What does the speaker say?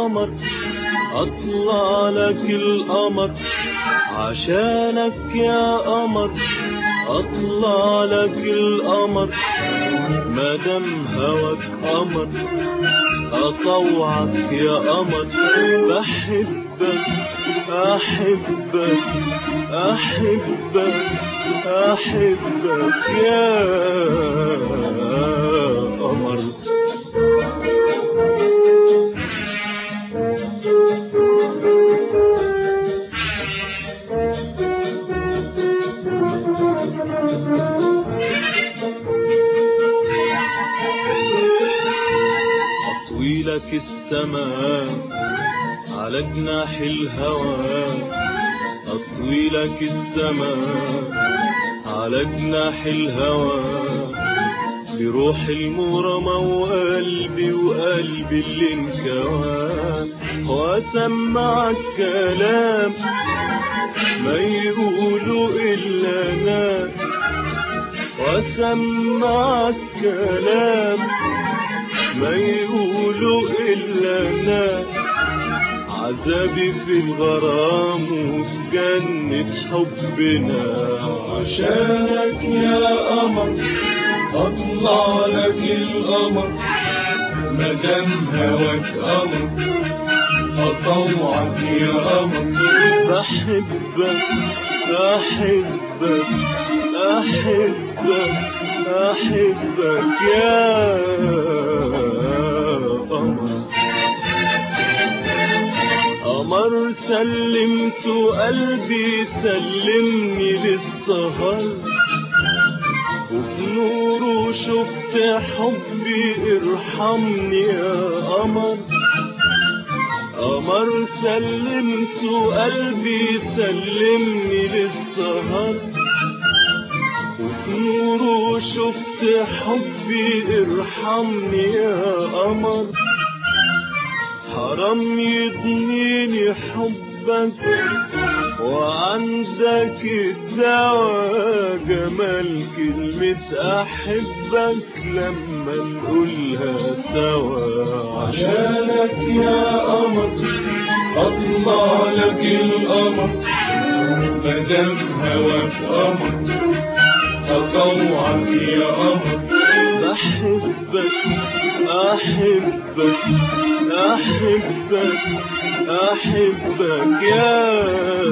قمر اطلع لك القمر عشانك يا قمر اطلع لك القمر مادام هواك قمر اطوعك يا قمر بحبك احبك احبك احبك يا قمر أطوي لك السماء على جناح الهوى أطوي لك السماء على جناح الهوى بروح المرمى وقلبي وقلبي اللي انكوى واسمعك كلام ما يقولوا الا انا واسمعك كلام ما يقولوا الا انا عذابي في الغرام وفي جنة حبنا عشانك يا قمر اطلع لك القمر مدام هواك قمر اطوعك يا قمر بحبك احبك احبك احبك يا قمر قمر سلمت قلبي سلمني للسهر وفي نوره شفت حبي ارحمني يا قمر قمر سلمت قلبي سلمني للسهر وفي نوره شفت حبي ارحمني يا قمر حرام يضنيني حبك وعندك الدواء جمال كلمة أحبك لما نقولها سوا عشانك يا قمر أطلع لك القمر مدام هواك قمر أطوعك يا قمر بحبك أحبك أحبك أحبك يا